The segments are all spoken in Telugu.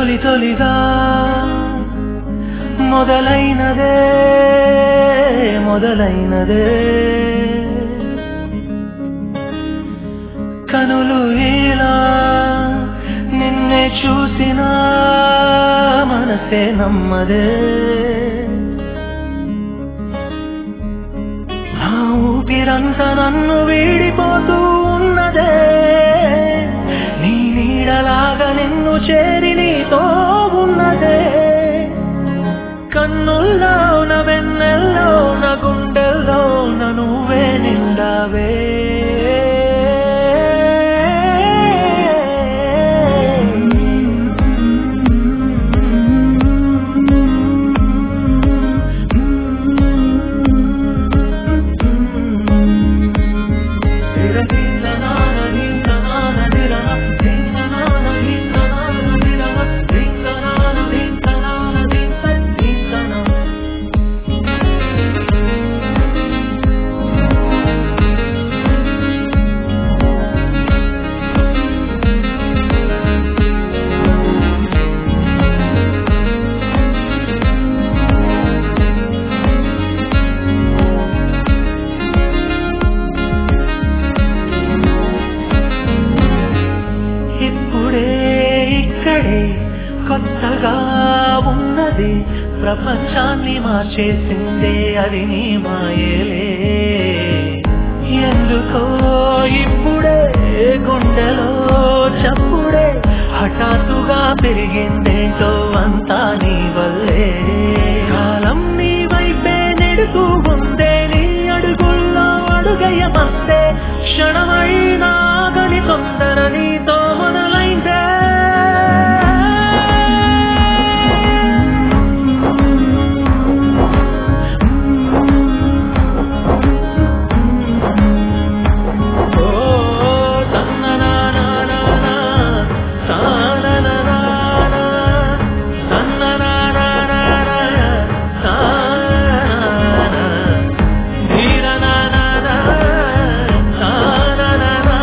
తొలి తొలిగా మొదలైనదే మొదలైనదే కనులు ఇలా నిన్నే చూసిన మనసే నమ్మదే నా ఊపిరంతా నన్ను వీడిపోతూ ఉన్నదే నీ నీడలాగా నిన్ను చేరి నీతో ఉన్నదే కన్నుల్లో నా వెన్నెల్లో నా గుండెల్లో నా నువ్వే నిండావే ఇప్పుడే ఇక్కడే కొత్తగా ఉన్నది ప్రపంచాన్ని మార్చేసిందే అది నీ మాయలే ఎందుకో ఇప్పుడే గుండెలో చప్పుడే హఠాత్తుగా పెరిగిందేంటో అంతా నీ వల్లే కాలం నీ వైపే నెడుతూ ఉందే నీ అడుగుల్లో అడుగయ్యమందే క్షణమైనా గని తొందర నీతో మొదలైందే ఓ తన్ననానానానా, తాననానానా, తన్ననానానానా, తాననానా, ధీరనానానా, తాననానానా,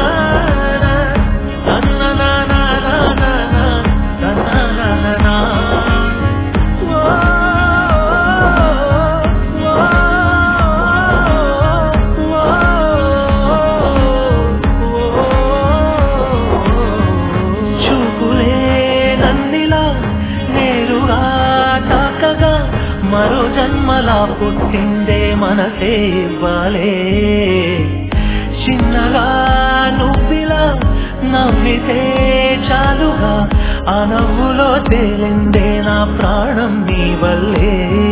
తన్ననానానానా, తన్ననానానా. ఓ, ఓ, చూపులే నన్నిలా నేరుగా తాకగా మరో జన్మలా పుట్టిందే మనసే ఇవ్వాలే చిన్నగా నువ్విలా నవ్వితే చాలుగా ఆ నవ్వులో తేలిందే నా ప్రాణం నీ వల్లే